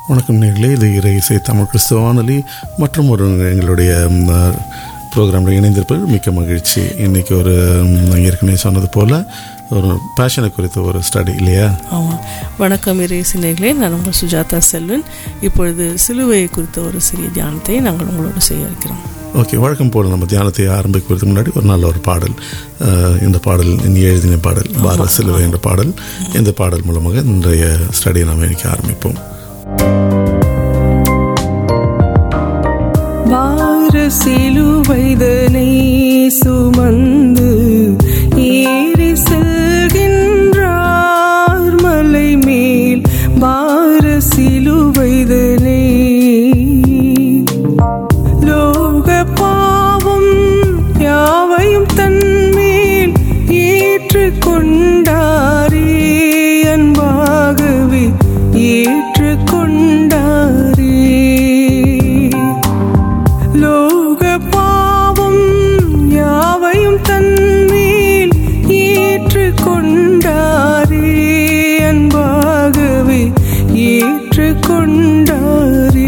வணக்கம் நேர்களே இது இறை இசை தமிழ் கிறிஸ்துவ வானொலி மற்றும் ஒரு எங்களுடைய ப்ரோக்ராமில் இணைந்திருப்பது மிக்க மகிழ்ச்சி இன்றைக்கி ஒரு ம், ஏற்கனவே சொன்னது போல் ஒரு பேஷனை குறித்த ஒரு ஸ்டடி இல்லையா ஆமாம் வணக்கம் இறைசினைகளே நான் உங்கள் சுஜாதா செல்வன் இப்பொழுது சிலுவையை குறித்த ஒரு சிறிய தியானத்தை நாங்கள் உங்களோடு செய்ய இருக்கிறோம் ஓகே வழக்கம் போல் நம்ம தியானத்தை ஆரம்பிக்கிறதுக்கு முன்னாடி ஒரு நல்ல ஒரு பாடல் அஹ், இந்த பாடல் நீ எழுதின பாடல் பார சிலுவை என்ற பாடல் இந்த பாடல் மூலமாக இன்றைய ஸ்டடியை நாம் இன்னைக்கு ஆரம்பிப்போம் வார சிலுவைதனை சுமந்து ஏறி செல்கின்றார் மலை மேல் வார சிலுவைதனை லோக பாவம் யாவையும் தன்மேல் ஏற்றுக்கொண்டாரே அன்பாகவே ஏற்றுக்கொண்டாரே லோக பாவம் யாவையும் தன்மேல் ஏற்றுக்கொண்டாரே அன்பாகவே ஏற்றுக்கொண்டாரே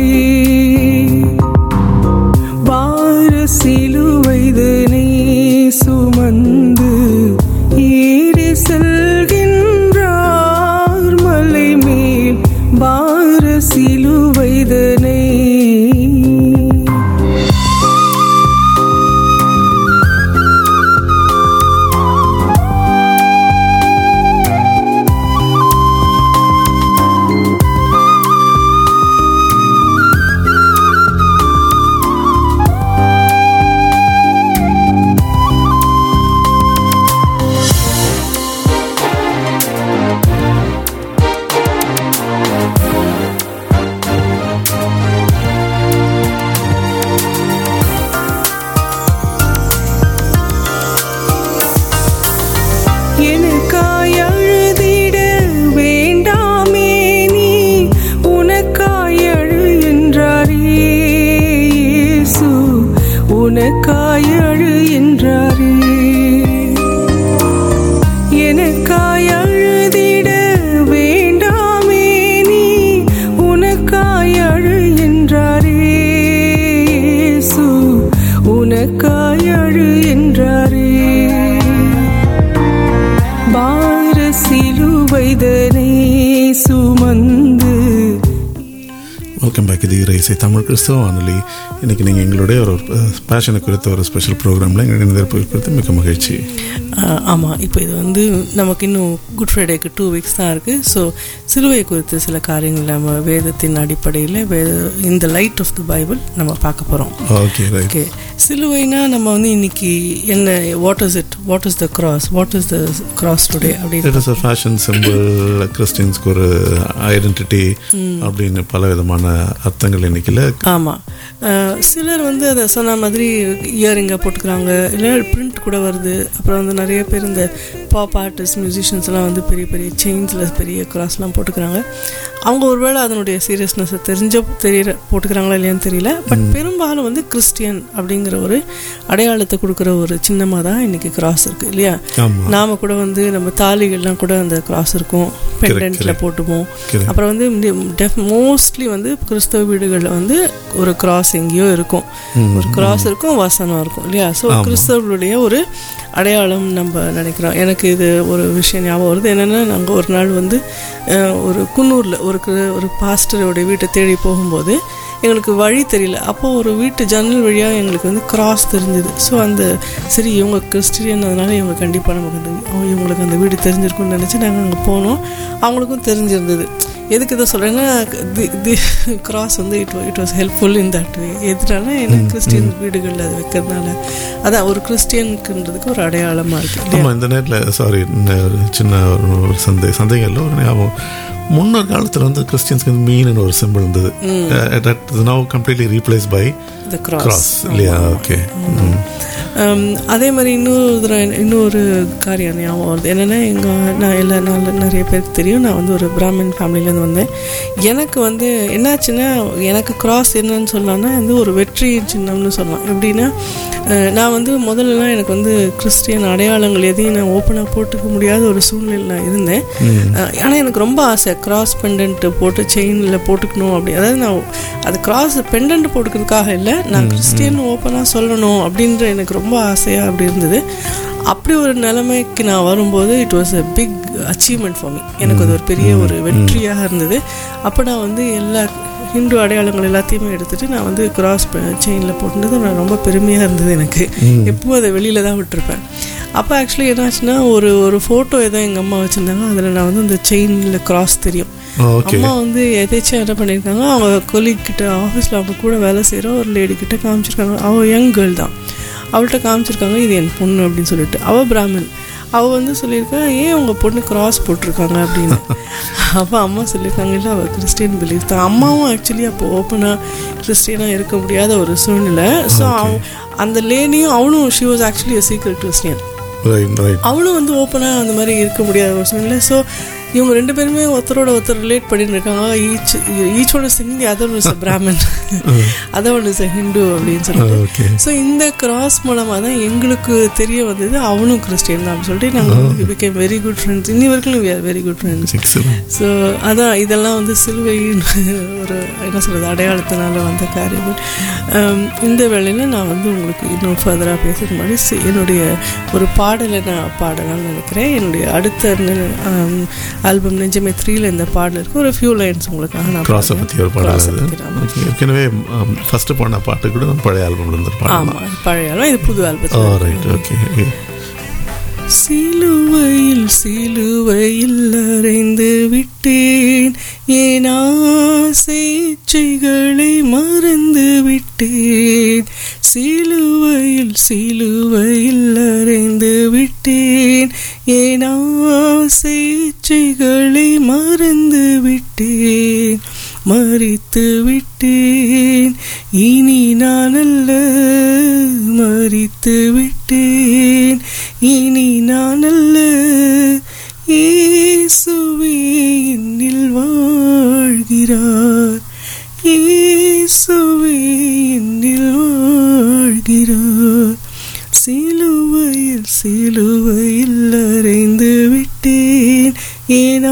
பார சிலுவைதனை சுமந்து ஏறி செல்கின்றார் மலை மேல் பார சிலுவைதனை எனக்காய் அழுதிட வேண்டாமே நீ உனக்காய் அழு என்றாரே இயேசு உனக்காய் அழு என்றாரே எனக்காய் அழுதிட வேண்டாமே நீ உனக்காய் அழு என்றாரே இயேசு உனக்காய் அழு என்றாரே பார சிலுவைதனை சுமந்து வெல்கம் பேக் இது இறை இசை தமிழ் கிறிஸ்துவ வானொலி இன்னைக்கு நீங்கள் எங்களுடைய ஒரு பேஷனை குறித்த ஒரு ஸ்பெஷல் ப்ரோக்ராமில் எங்கள் இணைந்திருப்பது குறித்து மிக்க மகிழ்ச்சி ஆஹ் ஆமா இப்போ இது வந்து நமக்கு இன்னும் குட் ஃப்ரைடேக்கு டூ வீக்ஸ் தான் இருக்கு ஸோ சிலுவை குறித்து சில காரியங்கள் நம்ம வேதத்தின் அடிப்படையில் வேத இந்த லைட் ஆஃப் த பைபிள் நம்ம பார்க்க போகிறோம் ஓகே ரைட் ஓகே சிலுவைனா நம்ம வந்து இன்னைக்கு என்ன what is it what is the cross what is the cross today அப்படின்னு it is a fashion symbol கிறிஸ்டின்ஸ்க்கு ஒரு ஐடென்டிட்டி அப்படின்னு பல விதமான அர்த்தங்கள் இன்னைக்குல ஆமாம் சிலர் வந்து அதை சொன்ன மாதிரி இயரிங்கை போட்டுக்கிறாங்க இல்லை பிரிண்ட் கூட வருது அப்புறம் வந்து நிறைய பேர் இந்த பாப் ஆர்டிஸ்ட் மியூசிஷியன்ஸ்லாம் வந்து பெரிய பெரிய செயின்ஸில் பெரிய கிராஸ்லாம் போட்டுக்கிறாங்க அவங்க ஒருவேளை அதனுடைய சீரியஸ்னஸை தெரிஞ்ச தெரியற போட்டுக்கிறாங்களா இல்லையான்னு தெரியல பட் பெரும்பாலும் வந்து கிறிஸ்டியன் அப்படிங்கிற ஒரு அடையாளத்தை கொடுக்குற ஒரு சின்னமாக தான் இன்னைக்கு கிராஸ் இருக்குது இல்லையா ஆமாம் நாம கூட வந்து நம்ம தாலிகள்லாம் கூட அந்த கிராஸ் இருக்கும் பெண்டன்ட்ல correct. போட்டுப்போம் Correct. அப்புறம் வந்து மோஸ்ட்லி வந்து கிறிஸ்தவ வீடுகளில் வந்து ஒரு கிராஸ் எங்கேயோ இருக்கும் ஒரு கிராஸ் இருக்கும் வசனம் இருக்கும் இல்லையா ஸோ ஆமா. கிறிஸ்தவர்களுடைய ஒரு அடையாளம் நம்ம நினைக்கிறோம் எனக்கு இது ஒரு விஷயம் ஞாபகம் வருது என்னென்னா நாங்கள் ஒரு நாள் வந்து அஹ், ஒரு குன்னூரில் ஒரு கிற- ஒரு பாஸ்டரோடைய வீட்டை தேடி போகும்போது எங்களுக்கு வழி தெரியல அப்போ ஒரு வீட்டு ஜன்னல் வழியாக எங்களுக்கு வந்து கிராஸ் தெரிஞ்சுது ஸோ அந்த சரி இவங்க கிறிஸ்டியன் அதனால இவங்க கண்டிப்பாக நமக்கு அந்த அவங்க- இவங்களுக்கு அந்த வீடு தெரிஞ்சிருக்கும்னு நினச்சி நாங்கள் அங்கே போனோம் அவங்களுக்கும் தெரிஞ்சிருந்தது எதுக்கு இதை சொல்கிறேன்னா தி தி கிராஸ் வந்து it it was helpful in that way எதுனால ஏன்னா கிறிஸ்டியன் வீடுகளில் அது வைக்கிறதுனால அதான் ஒரு கிறிஸ்டியனுக்குன்றதுக்கு ஒரு அடையாளமாக இருக்குது இல்லையா ஆமாம் இந்த நேரத்தில் சாரி ஒரு சின்ன ஒரு ஒரு சந்தை சந்தேகம் இல்லை ஒரு ஞாபகம் முன்னொரு காலத்தில் வந்து கிறிஸ்டியன்ஸ்க்கு வந்து மீன் ஒரு சிம்பிள் இருந்தது that is now completely replaced by the cross cross இல்லையா ஓகே Um, அதே மாதிரி இன்னொரு தடவை இன்னொரு காரியம் ஞாபகம் வருது என்னென்னா எங்கள் நான் எல்லா நாள் நிறைய பேருக்கு தெரியும் நான் வந்து ஒரு பிராமின் ஃபேமிலியிலேருந்து வந்தேன் எனக்கு வந்து என்னாச்சுன்னா எனக்கு கிராஸ் என்னன்னு சொல்லலாம்னா வந்து ஒரு வெற்றி சின்னம்னு சொல்லலாம் எப்படின்னா அஹ், நான் வந்து முதல்லலாம் எனக்கு வந்து கிறிஸ்டியன் அடையாளங்கள் எதையும் நான் ஓப்பனாக போட்டுக்க முடியாத ஒரு சூழ்நிலையில் நான் இருந்தேன் ஆனால் எனக்கு ரொம்ப ஆசை கிராஸ் பெண்டன்ட் போட்டு செயினில் போட்டுக்கணும் அப்படி அதாவது நான் அது கிராஸ் பெண்டன்ட் போட்டுக்கிறதுக்காக இல்லை நான் கிறிஸ்டியன் ஓப்பனாக சொல்லணும் அப்படின்ற எனக்கு ரொம்ப ஆசையாக அப்படி இருந்தது அப்படி ஒரு நிலைமைக்கு நான் வரும்போது it was a big achievement for me எனக்கு அது ஒரு பெரிய ஒரு வெற்றியாக இருந்தது அப்போ நான் வந்து எல்லா ஹிந்து அடையாளங்கள் எல்லாத்தையுமே எடுத்துட்டு நான் வந்து கிராஸ் செயினில் போட்டுனது நான் ரொம்ப பெருமையாக இருந்தது எனக்கு எப்பவும் அதை வெளியில் தான் விட்டுருப்பேன் அப்போ ஆக்சுவலி என்னாச்சுன்னா ஒரு ஒரு ஃபோட்டோ ஏதோ எங்கள் அம்மா வச்சுருந்தாங்க அதில் நான் வந்து அந்த செயினில் கிராஸ் தெரியும் ஓகே அம்மா வந்து எதாச்சும் என்ன பண்ணியிருக்காங்க அவங்க கொலீக் கிட்ட ஆஃபீஸில் அவங்க கூட வேலை செய்கிற ஒரு லேடி கிட்ட காமிச்சிருக்காங்க அவள் யங் கேர்ள் தான் அவள்கிட்ட காமிச்சிருக்காங்க இது என் பொண்ணு அப்படின்னு சொல்லிட்டு அவள் பிராமின் அவள் வந்து சொல்லியிருக்கா ஏன் உங்கள் பொண்ணு கிராஸ் போட்டிருக்காங்க அப்படின்னு அப்போ அம்மா சொல்லியிருக்காங்க இல்லை அவள் கிறிஸ்டியன் பிலீஃப் தான் அம்மாவும் ஆக்சுவலி அப்போ ஓப்பனாக கிறிஸ்டியனாக இருக்க முடியாத ஒரு சூழ்நிலை ஸோ அந்த லேனியும் அவனும் ஷி வாஸ் ஆக்சுவலி அ சீக்கிரம் கிறிஸ்டியன் ரைட் ரைட் அவளும் வந்து ஓப்பனாக அந்த மாதிரி இருக்க முடியாத ஒரு சூழ்நிலை ஸோ இவங்க ரெண்டு பேருமே ஒருத்தரோட ஒருத்தர் ரிலேட் பண்ணிட்டு இருக்காங்க each each one is Hindi other one is Brahmin other one is Hindu அப்படின்னு சொல்லிட்டு ஓகே ஸோ இந்த கிராஸ் மூலமாக தான் எங்களுக்கு தெரிய வந்தது அவனும் கிறிஸ்டியன் தான் அப்படின்னு சொல்லிட்டு நாங்கள் பிகேம் வெரி குட் ஃப்ரெண்ட்ஸ் இன்னி வரைக்கும் we are very good friends excellent so அதான் இதெல்லாம் வந்து சிலுவையின் ஒரு என்ன சொல்கிறது அடையாளத்தினால வந்த காரியங்கள் Um, இந்த வேளையில் நான் வந்து உங்களுக்கு இன்னும் ஃபர்தராக பேசுறதுக்கு முன்னாடி சி- என்னுடைய ஒரு பாடலை நான் பாடலாம்னு நினைக்கிறேன் என்னுடைய அடுத்த ஆல்பம் நெஞ்சமே த்ரீல இந்த பாடல் இருக்கு ஒரு ஃபியூ லைன்ஸ் உங்களுக்காக நான் கிராஸை பாடுறேன். பற்றி ஒரு Cross-அ பாடல் பத்தி நான் ஓகே ஏற்கனவே ஃபர்ஸ்ட் பாடின பாட்டு கூட நம்ம பழைய ஆல்பம்ல இருந்து பாடலாம் ஆமாம் பழைய ஆல்பம் இது புது ஓ ஆல்பத்தில் ரைட் ஓகே சிலுவையில் சிலுவையில் அறைந்து விட்டேன் என் ஆசைச்சைகளை மறந்து விட்டேன் சிலுவையில் சிலுவையில் அறைந்து விட்டேன் என் ஆசைச்சைகளை மறந்து விட்டேன் மறித்து விட்டேன் இனி நான் அல்ல மறித்து விட்டேன் இனி நான் அல்ல இயேசுவே என்னில் வாழ்கிறார் இயேசுவே என்னில் வாழ்கிறார் சிலுவையில் சிலுவையில் அறைந்து விட்டேன் என்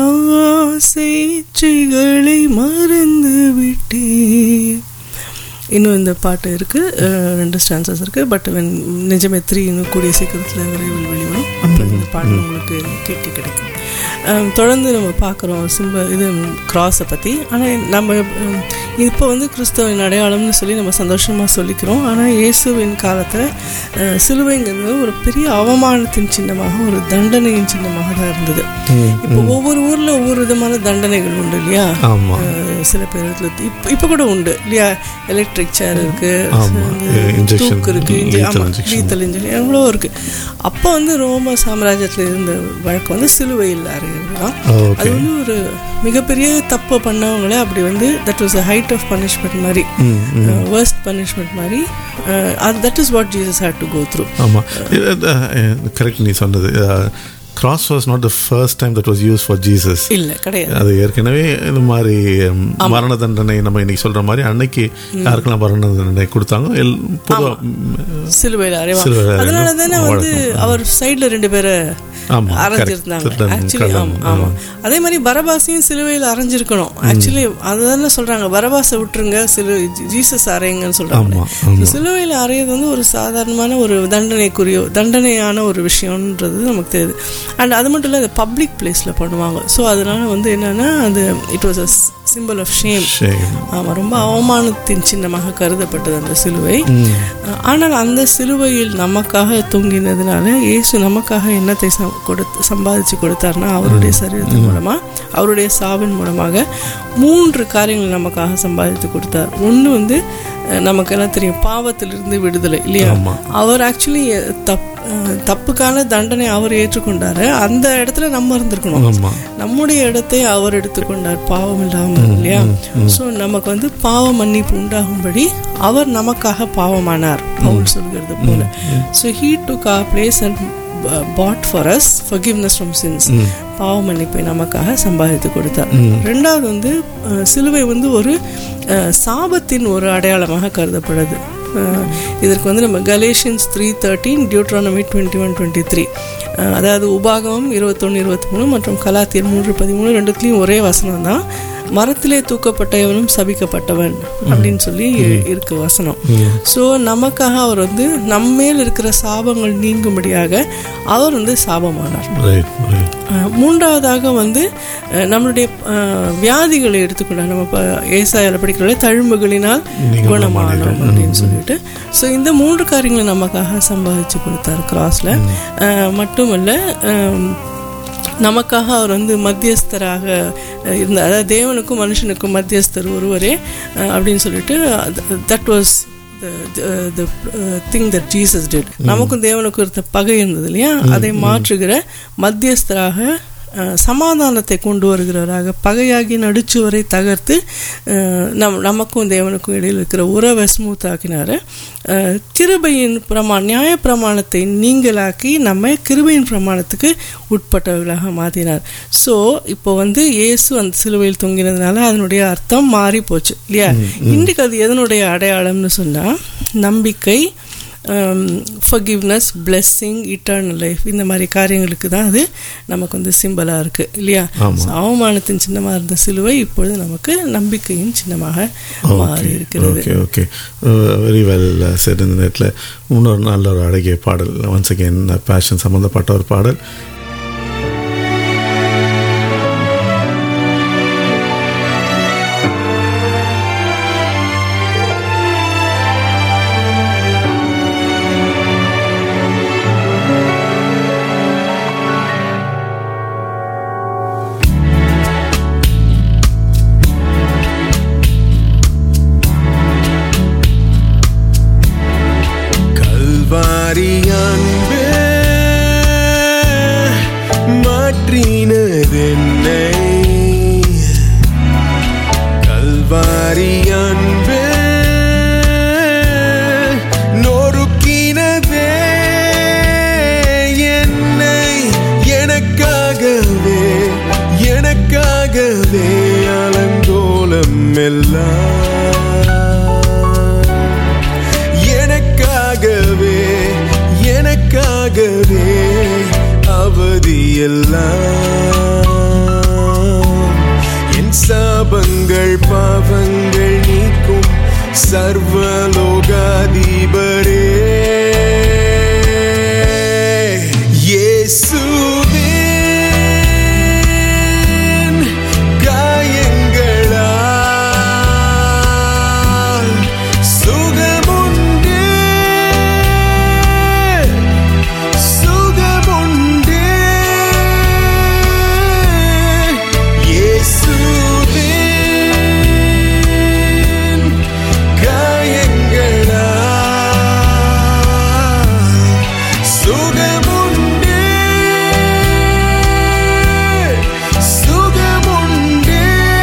ஆசைச்சைகளை மறந்து விட்டேன் இன்னும் இந்த பாட்டு இருக்குது ரெண்டு ஸ்டான்சஸ் இருக்குது பட் நிஜமே த்ரீ இன்னும் கூடிய சீக்கிரத்தில் விரைவில் வெளிவரும் அப்புறம் இந்த பாட்டு உங்களுக்கு கேட்க கிடைக்கும் அஹ், தொடர்ந்து நம்ம பார்க்குறோம் சிம்ப இது கிராஸை பற்றி ஆனால் நம்ம அஹ், இப்போ வந்து கிறிஸ்தவின் அடையாளம்னு சொல்லி நம்ம சந்தோஷமாக சொல்லிக்கிறோம் ஆனால் இயேசுவின் காலத்தில் சிலுவைங்கிறது ஒரு பெரிய அவமானத்தின் சின்னமாக ஒரு தண்டனையின் சின்னமாக தான் இருந்தது இப்போ ஒவ்வொரு ஊரில் ஒவ்வொரு விதமான தண்டனைகள் உண்டு இல்லையா ஆமா அஹ் சில பேர் இடத்துல இப்போ இப்போ கூட உண்டு இல்லையா எலக்ட்ரிக் சேர் இருக்கு ஆமா. வந்து Injection, தூக்கு இருக்கு இன்ஜெ- lethal ஆமா, injection. lethal injection எவ்வளோ இருக்கு அப்போ வந்து ரோம சாம்ராஜ்யத்தில் இருந்த வழக்கம் வந்து சிலுவையில் அறையிறது தான் அது ஓகே வந்து ஒரு மிகப்பெரிய தப்பு பண்ணவங்களே அப்படி வந்து that was a height of punishment மாதிரி வேர்ஸ்ட் பனிஷ்மெண்ட் மாதிரி that is what Jesus had to go through ஆமா கரெக்ட் நீ சொன்னது cross was not the first time that was use for Jesus இல்லை கிடையாது அது ஏற்கனவே இந்த மாதிரி ம், மரண தண்டனை நம்ம இன்னைக்கு சொல்ற மாதிரி அன்னைக்கு யாருக்கெல்லாம் மரண தண்டனை கொடுத்தாங்க எல் பொதுவா ம், சிலுவையில் அறைவா சிலுவையில் அறைவா. அதனால தானே வந்து வழக்கம். அவர் சைடுல ரெண்டு பேரை ஆமா அரைஞ்சிருந்தாங்க correct. திருடன், ஆக்சுவலி கள்ளன், ஆமா ஆமா அதே மாதிரி பரபாசையும் சிலுவையில் அரைஞ்சிருக்கணும் ஆக்சுவலி அதுதானே சொல்றாங்க பரபாசை விட்டுருங்க சிலு ஜீசஸ் அறையுங்கன்னு சொல்றாங்க ஆமா ஆமா சிலுவையில் அறையிறது வந்து ஒரு சாதாரணமான ஒரு தண்டனைக்குரிய தண்டனையான ஒரு விஷயம்ன்றது நமக்கு தெரியுது அண்ட் அது மட்டும் இல்லை அது பப்ளிக் பிளேஸில் பண்ணுவாங்க ஸோ அதனால வந்து என்னன்னா அது it was a symbol of shame Shame. ஆமாம் ரொம்ப அவமானத்தின் சின்னமாக கருதப்பட்டது அந்த சிலுவை ம். ஆனால் அந்த சிலுவையில் நமக்காக தொங்கினதுனால இயேசு நமக்காக என்னத்தை சம்- கொடுத்து சம்பாதிச்சு கொடுத்தாருன்னா அவருடைய சரீரத்தின் மூலமா அவருடைய சாவின் மூலமாக மூன்று காரியங்கள் நமக்காக சம்பாதித்து கொடுத்தார் ஒன்று வந்து அஹ், நமக்கெல்லாம் தெரியும் பாவத்திலிருந்து விடுதலை இல்லையா ஆமா. அவர் ஆக்சுவலி தப் அஹ், தப்புக்கான தண்டனை அவர் ஏற்றுக்கொண்டாரு அந்த இடத்துல நம்ம இருந்திருக்கணும் ஆமாம் நம்முடைய இடத்தை அவர் எடுத்துக்கொண்டார் பாவம் இல்லாமல் இல்லையா ஸோ நமக்கு வந்து பாவ மன்னிப்பு உண்டாகும்படி அவர் நமக்காக பாவமானார் பவுல் சொல்கிறது போல so he took our place and paid for us forgiveness from sins பாவ மன்னிப்பை நமக்காக சம்பாதித்து கொடுத்தார் ரெண்டாவது வந்து அஹ், சிலுவை வந்து ஒரு அஹ், சாபத்தின் ஒரு அடையாளமாக கருதப்படுது அஹ், இதற்கு வந்து நம்ம Galatians three thirteen Deuteronomy twenty one twenty three அதாவது உபாகமம் இருபத்தொன்று இருபத்தி மூணு மற்றும் கலாத்தியர் மூன்று பதிமூணு ரெண்டுத்துலேயும் ஒரே வசனம் தான் மரத்திலே தூக்கப்பட்டவனும் சபிக்கப்பட்டவன் அப்படின்னு சொல்லி இருக்கு வசனம் ஸோ நமக்காக அவர் வந்து நம்மேல் இருக்கிற சாபங்கள் நீங்கும்படியாக அவர் வந்து சாபமானார் ரைட் ரைட் அஹ் மூன்றாவதாக வந்து அஹ் நம்மளுடைய அஹ், வியாதிகளை எடுத்துக்கொண்டார் நம்ம இப்போ ஏசாயால படிக்கிறோம் தழும்புகளினால் நீங்கள் குணமானோம் அப்படின்னு சொல்லிட்டு ஸோ இந்த மூன்று காரியங்களை நமக்காக சம்பாதிச்சு கொடுத்தார் கிராஸ்ல மட்டுமல்ல அஹ், நமக்காக அவர் வந்து மத்தியஸ்தராக அஹ், இருந்தார் அதாவது தேவனுக்கும் மனுஷனுக்கும் மத்தியஸ்தர் ஒருவரே அஹ், அப்படின்னு சொல்லிட்டு that was the thing that Jesus did நமக்கும் தேவனுக்கும் இருந்த பகை இருந்தது இல்லையா அதை மாற்றுகிற மத்தியஸ்தராக அஹ், சமாதானத்தை கொண்டு வருகிறவராக பகையாகி நடுச்சுவரை தகர்த்து அஹ், நம் நமக்கும் தேவனுக்கும் இடையில் இருக்கிற உறவை ஸ்மூத் ஆக்கினாரு அஹ், கிருபையின் பிரமா நியாய பிரமாணத்தை நீங்களாக்கி நம்ம கிருபையின் பிரமாணத்துக்கு உட்பட்டவர்களாக மாற்றினார் ஸோ இப்போ வந்து இயேசு அந்த சிலுவையில் தொங்கினதுனால அதனுடைய அர்த்தம் மாறி போச்சு இல்லையா இன்றைக்கு அது எதனுடைய அடையாளம்னு சொன்னால் நம்பிக்கை ஃபர்கிவ்னஸ் பிளெஸ்ஸிங் இட்டர்னல் லைஃப் இந்த மாதிரி காரியங்களுக்கு தான் அது நமக்கு வந்து சிம்பிளாக இருக்குது இல்லையா ஆமா. So, அவமானத்தின் சின்னமாக இருந்த சிலுவை இப்பொழுது நமக்கு நம்பிக்கையின் சின்னமாக மாறி இருக்கிறது ஓகே ஓகே வெரி வெல் சரி இந்த நேரத்தில் இன்னொரு நல்ல ஒரு அழகிய பாடல் ஒன்ஸ் அகேன் பேஷன் சம்மந்தப்பட்ட ஒரு பாடல் கல்வாரி அன்பு மாற்றினதென்னை கல்வாரி அன்பு நொறுக்கினதே என்னை எனக்காகவே எனக்காகவே அலங்கோலம் எல்லாம் எனக்காகவே எனக்காகவே அவதியெல்லாம் என் சாபங்கள் பாவங்கள் நீக்கும் சர்வலோகாதிபரே இயேசுவின் காயங்களால் சுகமுண்டு சுகமுண்டு இயேசுவின் காயங்களால் சுகமுண்டு சுகமுண்டு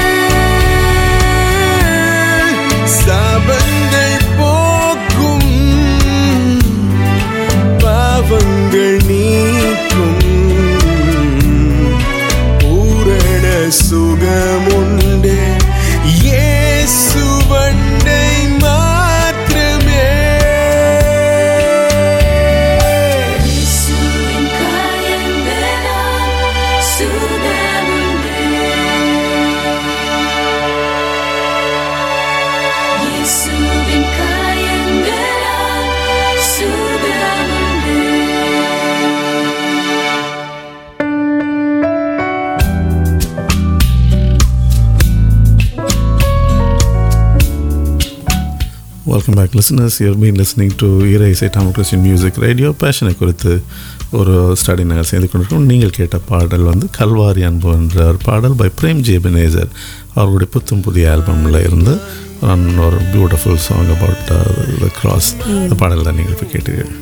சாபங்கள் போக்கும் பாவங்கள் நீக்கும் பூரண சுகமுண்டு இயேசுவண்டை மாத்திரமே இயேசுவின் காயங்களால் சுகமுண்டு. இயேசுவின் காயங்களால் சுகமுண்டு. Welcome back listeners you been listening to ஈர இசை தமிழ் கிறிஸ்டின் மியூசிக் ரேடியோ பேஷனை குறித்து ஒரு ஸ்டடி நாங்கள் செய்து கொண்டிருக்கோம் நீங்கள் கேட்ட பாடல் வந்து கல்வாரி அன்பு என்ற ஒரு பாடல் பை பிரேம் ஜேபினேசர் அவர்களுடைய புத்தும் புதிய ஆல்பமில் இருந்து ஒரு beautiful song about the cross அந்த பாடல் தான் நீங்கள் இப்போ கேட்டீர்கள்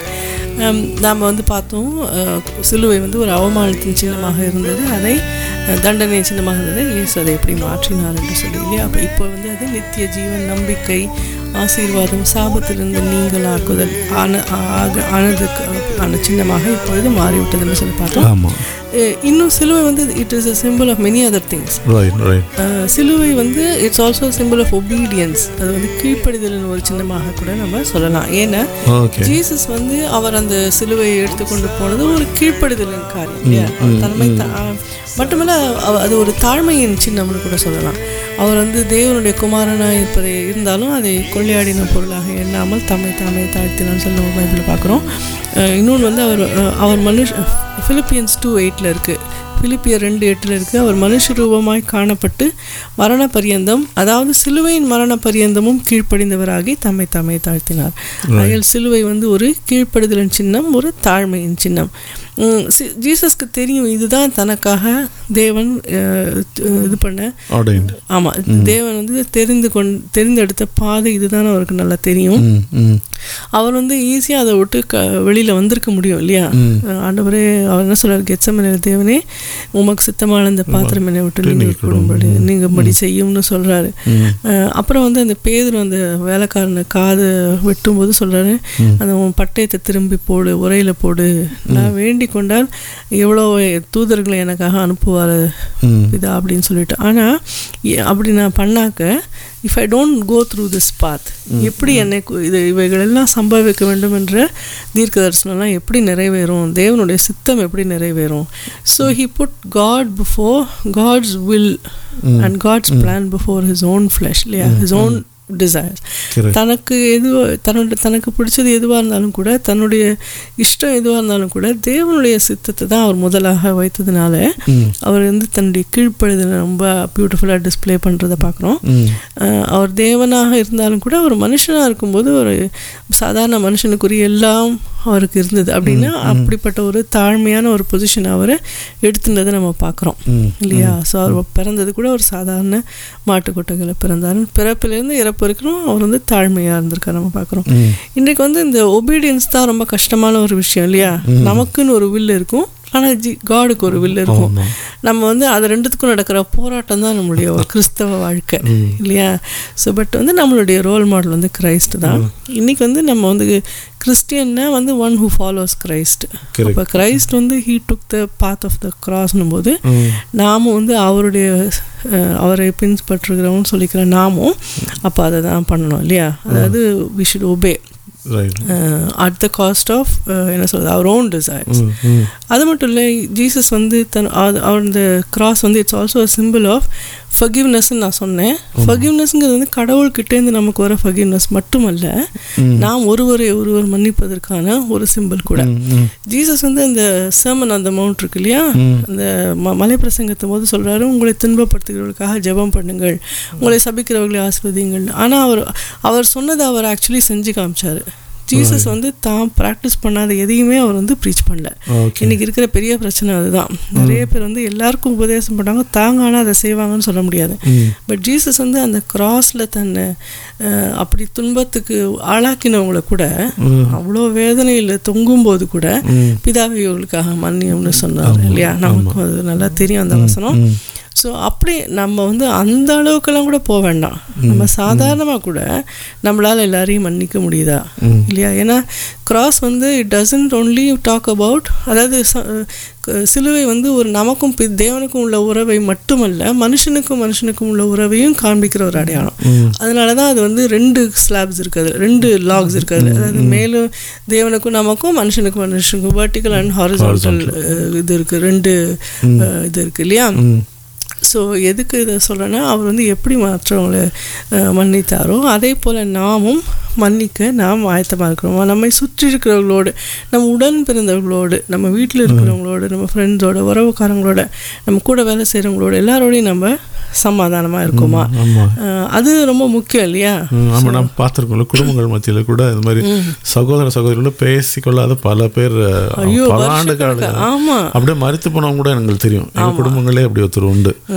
ஹம், நாம் வந்து பார்த்தோம் அஹ், சிலுவை வந்து ஒரு அவமானத்தின் சின்னமாக இருந்தது அதை அஹ், தண்டனை சின்னமாக இருந்தது இயேசு அதை எப்படி மாற்றினார் என்று சொல்லி இல்லையா அப்போ இப்போ வந்து அது நித்திய ஜீவன் நம்பிக்கை ஆசீர்வாதம் சாபத்திலிருந்து நீங்களாக்குதல் ஆன ஆக ஆனதுக்கு ஆன சின்னமாக இப்பொழுது மாறிவிட்டதுன்னு சொல்லி பார்த்தோம் ஆமாம் அஹ், இன்னும் சிலுவை வந்து it is a symbol of many other things right right அஹ் சிலுவை வந்து it's also symbol of obedience அது வந்து கீழ்ப்படிதலின் ஒரு சின்னமாக கூட நம்ம சொல்லலாம் ஏன்னா ஓகே ஜீசஸ் வந்து அவர் அந்த சிலுவையை எடுத்துக்கொண்டு போனது ஒரு கீழ்ப்படிதலின் காரியம் இல்லையா அவர் தன்மை தா- மட்டுமல்ல அவ- அது ஒரு தாழ்மையின் சின்னம்னு கூட சொல்லலாம் அவர் வந்து தேவனுடைய குமாரனாக இருப்பதை இருந்தாலும் அதை கொள்ளையாடின பொருளாக எண்ணாமல் தம்மை தாமே தாழ்த்தினான்னு சொல்லி நம்ம பைபிளில் பார்க்குறோம் இன்னொன்று வந்து அவர் அஹ், அவர் மனுஷ பிலிப்பியன்ஸ் டூ எயிட்டில் இருக்குது பிலிப்பியர் ரெண்டு எட்டில் இருக்குது அவர் மனுஷ ரூபமாய் காணப்பட்டு மரண பரியந்தம் அதாவது சிலுவையின் மரண பரியந்தமும் கீழ்ப்படிந்தவராகி தம்மை தம்மை தாழ்த்தினார் ஆகையால் சிலுவை வந்து ஒரு கீழ்ப்படுதலின் சின்னம் ஒரு தாழ்மையின் சின்னம் உம், சி- ஜீசஸ்க்கு தெரியும் இதுதான் தனக்காக தேவன் அஹ், இது பண்ண ஆர்டைன்ட் ஆமாம் தேவன் வந்து தெரிந்து கொண் தெரிந்தெடுத்த பாதை இதுதான் அவருக்கு நல்லா தெரியும் ம் ம் அவர் வந்து ஈஸியாக அதை விட்டு க வெளியில் வந்திருக்க முடியும் இல்லையா அஹ் ஆண்டவரே அவர் என்ன சொல்றாரு கெச்சமன தேவனே உமக்கு சித்தமான இந்த பாத்திரம் என்னை விட்டு நீங்கள் கொடும்படி நீங்கபடி செய்யும்னு சொல்கிறாரு அப்புறம் வந்து அந்த பேதர் அந்த வேலைக்காரனை காது வெட்டும்போது சொல்கிறாரு அந்த உன் பட்டயத்தை திரும்பி போடு உரையில் போடு நான் வேண்டிக் கொண்டால் எவ்வளோ தூதர்களை எனக்காக அனுப்புவார் ம் இதா அப்படின்னு சொல்லிட்டு ஆனால் அப்படி நான் பண்ணாக்க if I don't go through this path எப்படி என்னை கு- இது இவைகளெல்லாம் சம்பவிக்க வேண்டும் என்ற தீர்க்க தரிசனம்லாம் எப்படி நிறைவேறும் தேவனுடைய சித்தம் எப்படி நிறைவேறும் so he put God before God's will and God's plan before his own flesh இல்லையா ஹிஸ் ஓன் டிசைர்ஸ் Correct. தனக்கு எது தன்னோட தனக்கு பிடிச்சது எதுவாக இருந்தாலும் கூட தன்னுடைய இஷ்டம் எதுவாக இருந்தாலும் கூட தேவனுடைய சித்தத்தை தான் அவர் முதலாக வைத்ததுனால ம் அவர் வந்து தன்னுடைய கீழ்ப்படுதலை ரொம்ப பியூட்டிஃபுல்லாக டிஸ்ப்ளே பண்ணுறதை பார்க்குறோம் ம் அவர் தேவனாக இருந்தாலும் கூட ஒரு மனுஷனாக இருக்கும்போது ஒரு சாதாரண மனுஷனுக்குரிய எல்லாம் அவருக்கு இருந்தது அப்படின்னா அப்படிப்பட்ட ஒரு தாழ்மையான ஒரு பொசிஷன் அவரை எடுத்துனதை நம்ம பார்க்குறோம் ம் இல்லையா ஸோ அவர் பிறந்தது கூட ஒரு சாதாரண மாட்டுக்கொட்டைகளை பிறந்தார் பிறப்பிலேருந்து இறப்பு வரைக்கும் அவர் வந்து தாழ்மையாக இருந்திருக்கார் நம்ம பார்க்குறோம் ம் இன்றைக்கு வந்து இந்த ஒபீடியன்ஸ் தான் ரொம்ப கஷ்டமான ஒரு விஷயம் இல்லையா நமக்குன்னு ஒரு வில் இருக்கும் ஆனால் ஜி காடுக்கு ஒரு வில் இருக்கும் ஆமா. நம்ம வந்து அது ரெண்டுத்துக்கும் நடக்கிற போராட்டம் தான் நம்மளுடைய ஒரு கிறிஸ்தவ வாழ்க்கை இல்லையா ஸோ பட் வந்து நம்மளுடைய ரோல் மாடல் வந்து கிரைஸ்ட் தான் இன்னைக்கு வந்து நம்ம வந்து கிறிஸ்டியன்னா வந்து one who follows Christ Correct. அப்போ கிரைஸ்ட் வந்து he took the path of the கிராஸ்னும் போது ம் நாமும் வந்து அவருடைய அஹ், அவரை பின்பற்றுகிறோம்னு சொல்லிக்கிற நாமும் அப்போ அதை தான் பண்ணணும் இல்லையா அதாவது we should obey right at the cost of என்ன சொல்றது அவர் ஓன் டிசைர்ஸ் ம் ம் அது மட்டும் இல்லை ஜீசஸ் வந்து தன் அது- அவர் இந்த கிராஸ் வந்து இட்ஸ் ஆல்சோ சிம்பிள் ஆஃப் ஃபகிவ்னஸ்ன்னு நான் சொன்னேன் ஃபகிவ்னஸ்ங்கிறது வந்து கடவுள்கிட்டேருந்து நமக்கு வர ஃபகிவ்னஸ் மட்டுமல்ல நாம் ஒருவரை ஒருவர் மன்னிப்பதற்கான ஒரு சிம்பிள் கூட ஜீசஸ் வந்து இந்த sermon அந்த மவுண்ட் இருக்கு இல்லையா அந்த ம மலை பிரசங்கத்தும் போது சொல்றாரு உங்களை துன்பப்படுத்துகிறவர்களுக்காக ஜெபம் பண்ணுங்கள் உங்களை சபிக்கிறவர்களை ஆஸ்வதிங்கள் ஆனால் அவர் அவர் சொன்னதை அவர் ஆக்சுவலி செஞ்சு காமிச்சாரு ஜீசஸ் வந்து தான் ப்ராக்டிஸ் பண்ணாத எதையுமே அவர் வந்து ப்ரீச் பண்ணல ஓகே இன்னைக்கு இருக்கிற பெரிய பிரச்சனை அதுதான் நிறைய பேர் வந்து எல்லாருக்கும் உபதேசம் பண்ணாங்க தாங்க ஆனால் அதை செய்வாங்கன்னு சொல்ல முடியாது ம் பட் ஜீசஸ் வந்து அந்த கிராஸில் தன்னை அஹ், அப்படி துன்பத்துக்கு ஆளாக்கினவங்கள கூட அவ்வளோ வேதனையில் தொங்கும்போது கூட ம் பிதாவை இவர்களுக்காக மன்னியம்னு சொன்னார் இல்லையா நமக்கும் அது நல்லா தெரியும் அந்த வசனம் ம் ஸோ அப்படி நம்ம வந்து அந்த அளவுக்கெல்லாம் கூட போக வேண்டாம் நம்ம சாதாரணமாக கூட நம்மளால் எல்லாரையும் மன்னிக்க முடியுதா ம். இல்லையா ஏன்னா கிராஸ் வந்து it doesn't only talk about அதாவது ச- க- சிலுவை வந்து ஒரு நமக்கும் பி- தேவனுக்கும் உள்ள உறவை மட்டுமல்ல மனுஷனுக்கும் மனுஷனுக்கும் உள்ள உறவையும் காண்பிக்கிற ஒரு அடையாளம் அதனால தான் அது வந்து ரெண்டு ஸ்லாப்ஸ் இருக்குது ரெண்டு லாக்ஸ் இருக்குது அதாவது மேலும் தேவனுக்கும் நமக்கும் மனுஷனுக்கும் மனுஷனுக்கும் வெர்டிக்கல் அண்ட் ஹாரிசான்டல் இது இருக்குது ரெண்டு அஹ், இது இருக்குது இல்லையா ம் ஸோ எதுக்கு இதை சொல்கிறேன்னா அவர் வந்து எப்படி மற்றவங்களை அஹ், மன்னித்தாரோ அதே போல் நாமும் மன்னிக்க நாம் ஆயத்தமாக இருக்கிறோம் நம்மை சுற்றி இருக்கிறவங்களோடு நம்ம உடன் பிறந்தவர்களோடு நம்ம வீட்டில் இருக்கிறவங்களோடு நம்ம ஃப்ரெண்ட்ஸோட உறவுக்காரங்களோட நம்ம கூட வேலை செய்கிறவங்களோட எல்லாரோடையும் நம்ம சமாதானமாக இருக்கோமா ஆமா அஹ், அது ரொம்ப முக்கியம் இல்லையா ம், ஆமா நம்ம பார்த்துருக்கோம்ல குடும்பங்கள் மத்தியில கூட இது மாதிரி சகோதர சகோதரிகளோட பேசிக்கொள்ளாத பல பேர் அஹ், ஐயோ பல ஆண்டு கால ஆமாம் அப்படியே மறித்து போனவங்க கூட எங்களுக்கு தெரியும் எங்க குடும்பங்களே அப்படி ஒருத்தர் உண்டு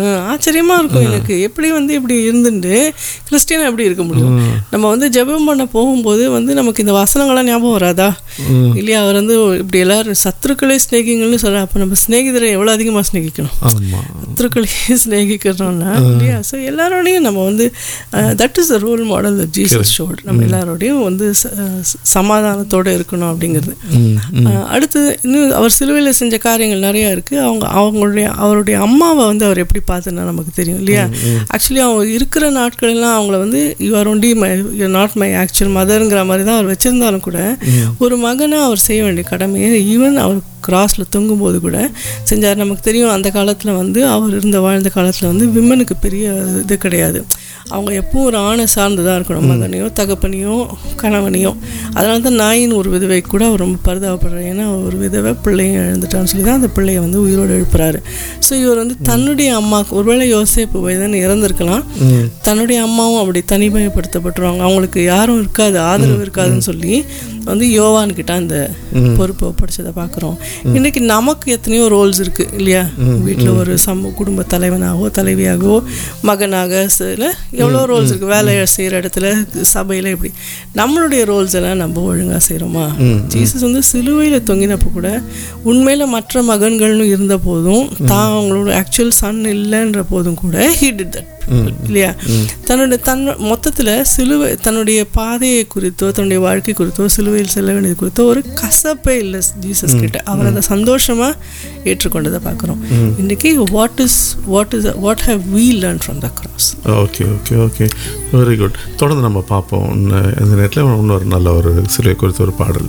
அஹ், ஆச்சரியமா இருக்கும் எனக்கு எப்படி வந்து இப்படி இருந்துட்டு கிறிஸ்டியனா எப்படி இருக்க முடியும் நம்ம வந்து ஜெபம் பண்ண போகும்போது வந்து நமக்கு இந்த வசனங்கள்லாம் ஞாபகம் வராதா இல்லையா அவர் வந்து இப்படி எல்லாரும் சத்துருக்களே சிநேகிங்கள்னு சொல்ற அப்போ நம்ம சிநேகிதரை எவ்வளோ அதிகமாக சிநேகிக்கணும் ஆமா சத்துருக்களையே சிநேகிக்கிறோம்னா இல்லையா ஸோ எல்லாரோடையும் நம்ம வந்து that is the role model Jesus showed நம்ம எல்லாரோடையும் வந்து ச- ச- சமாதானத்தோட இருக்கணும் அப்படிங்கிறது ம், அஹ், அடுத்து இன்னும் அவர் சிலுவையில் செஞ்ச காரியங்கள் நிறையா இருக்குது அவங்க அவங்களுடைய அவருடைய அம்மாவை வந்து அவர் எப்படி பார்த்துன்னா நமக்கு தெரியும் இல்லையா ஆக்சுவலி அவங்க இருக்கிற நாட்கள் எல்லாம் அவங்கள வந்து you are only my you not my actual மதருங்கிற மாதிரி தான் அவர் வச்சுருந்தாலும் கூட ஒரு மகனை அவர் செய்ய வேண்டிய கடமையை ஈவன் அவர் கிராஸில் தொங்கும்போது கூட செஞ்சார் நமக்கு தெரியும் அந்த காலத்தில் வந்து அவர் இருந்த வாழ்ந்த காலத்தில் வந்து விமனுக்கு பெரிய இது கிடையாது அவங்க எப்பவும் ஒரு ஆணை சார்ந்து தான் இருக்கணும் மகனையோ தகப்பனையோ கணவனையோ அதனால தான் நாயின் ஒரு விதவை கூட அவர் ரொம்ப பரிதாபப்படுறாரு ஏன்னா அவர் ஒரு விதவை பிள்ளையும் இழந்துட்டான்னு சொல்லி தான் அந்த பிள்ளையை வந்து உயிரோடு எழுப்புறாரு ஸோ இவர் வந்து தன்னுடைய அம்மாவுக்கு ஒருவேளை யோசேப்பு வயதன் இறந்திருக்கலாம் தன்னுடைய அம்மாவும் அப்படி தனிமைப்படுத்தப்பட்டுருவாங்க அவங்களுக்கு யாரும் இருக்காது ஆதரவு இருக்காதுன்னு சொல்லி வந்து யோவான் கிட்ட அந்த பொறுப்பை ஒப்படைச்சதை பார்க்குறோம் இன்னைக்கு நமக்கு எத்தனையோ ரோல்ஸ் இருக்கு இல்லையா வீட்டில் ஒரு சம குடும்ப தலைவனாகவோ தலைவியாகவோ மகனாக சில எவ்வளோ ரோல்ஸ் இருக்கு வேலை செய்கிற இடத்துல சபையில் இப்படி நம்மளுடைய ரோல்ஸ் எல்லாம் நம்ம ஒழுங்காக செய்கிறோமா ஜீசஸ் வந்து சிலுவையில் தொங்கினப்போ கூட உண்மையில் மற்ற மகன்கள்னு இருந்த போதும் தான் அவங்களோட ஆக்சுவல் சன் இல்லைன்ற போதும் கூட ஹீ டிட் தட் இல்லையா தன்னோட தன் மொத்தத்தில் சிலுவை தன்னுடைய பாதையை குறித்தோ தன்னுடைய வாழ்க்கை குறித்தோ சிலுவையில் செல்ல வேண்டியது குறித்தோ ஒரு கசப்பே இல்லை ஜீசஸ் கிட்ட அவர் அதை சந்தோஷமா ஏற்றுக்கொண்டதை பார்க்குறோம் இன்னைக்கு what is what is what how we learn from the cross okay okay okay very good தொடர்ந்து நம்ம பார்ப்போம் இன்னும் இந்த நேரத்தில் இன்னொரு நல்ல ஒரு சிலுவை குறித்த ஒரு பாடல்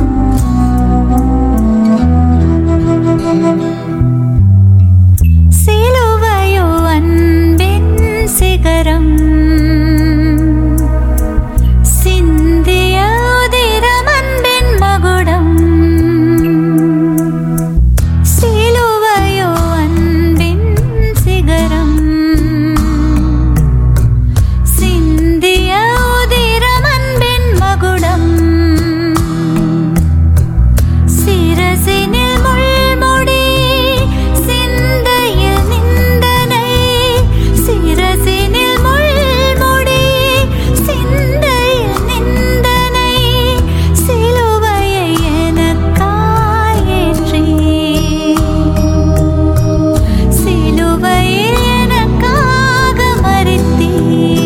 சிலுவையோ அன்பின் சிகரம் சிந்திய உதிரம் அன்பின் மகுடம் சிலுவையோ அன்பின் சிகரம் சிந்திய உதிரம் அன்பின் மகுடம் சிரசினில் முள்முடி சிந்தையில் நிந்தனை சிரசினில் முள்முடி சிந்தையில் நிந்தனை சிலுவையை எனக்காய் ஏற்றி சிலுவையில் எனக்காக மறித்தீர்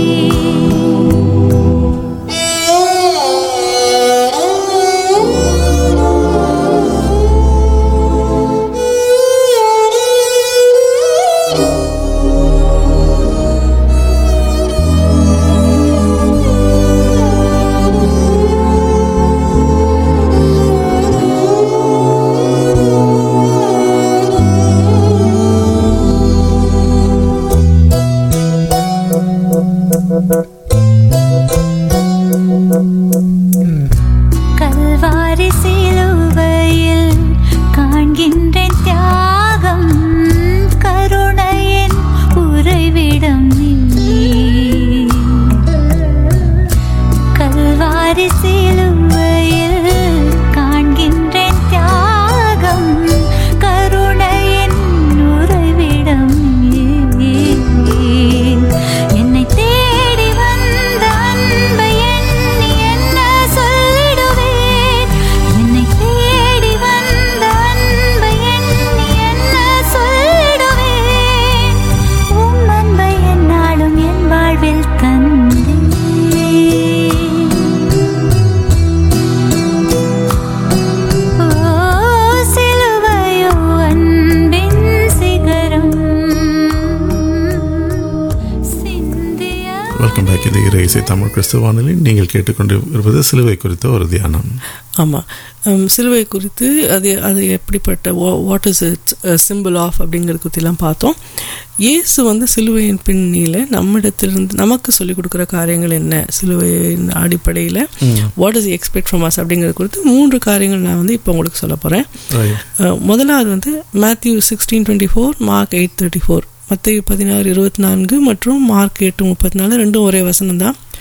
கல்வாரி சிலுவையில் காண்கின்றேன் தியாகம் கருணையின் உறைவிடம் நீ கல்வாரி சிலுவையில் காண்கின்றேன் தியாகம் கருணையின் உறைவிடம் நீ என்னை தேடி வந்த அன்பை எண்ணி என்ன சொல்லிடுவேன் என்னை தேடி வந்த அன்பை எண்ணி என்ன சொல்லிடுவேன் உம் அன்பை என்னாலும் என் வாழ்வில் தந்தேன் ஓ சிலுவையோ அன்பின் சிகரம் சிந்திய வெல்கம் பேக் இது இறை இசை தமிழ் கிறிஸ்துவ வானொலி நீங்கள் கேட்டுக்கொண்டு இருப்பது சிலுவை குறித்த ஒரு தியானம் ஆமாம் சிலுவை குறித்து அது அது எப்படிப்பட்ட what is it simple of அப்படிங்கிறது குறித்தெல்லாம் பார்த்தோம் இயேசு வந்து சிலுவையின் பின்னியில் நம்மிடத்திலிருந்து நமக்கு சொல்லிக் கொடுக்குற காரியங்கள் என்ன சிலுவையின் அடிப்படையில் what is expect from us அப்படிங்கிறது குறித்து மூன்று காரியங்கள் நான் வந்து இப்போ உங்களுக்கு சொல்ல போகிறேன் அஹ், முதலாவது வந்து Matthew sixteen twenty four Mark eight thirty four மத்திய பதினாறு இருபத்தி நான்கு மற்றும் மார்க் எட்டு முப்பத்தி நாலு ரெண்டும் ஒரே வசனம் தான்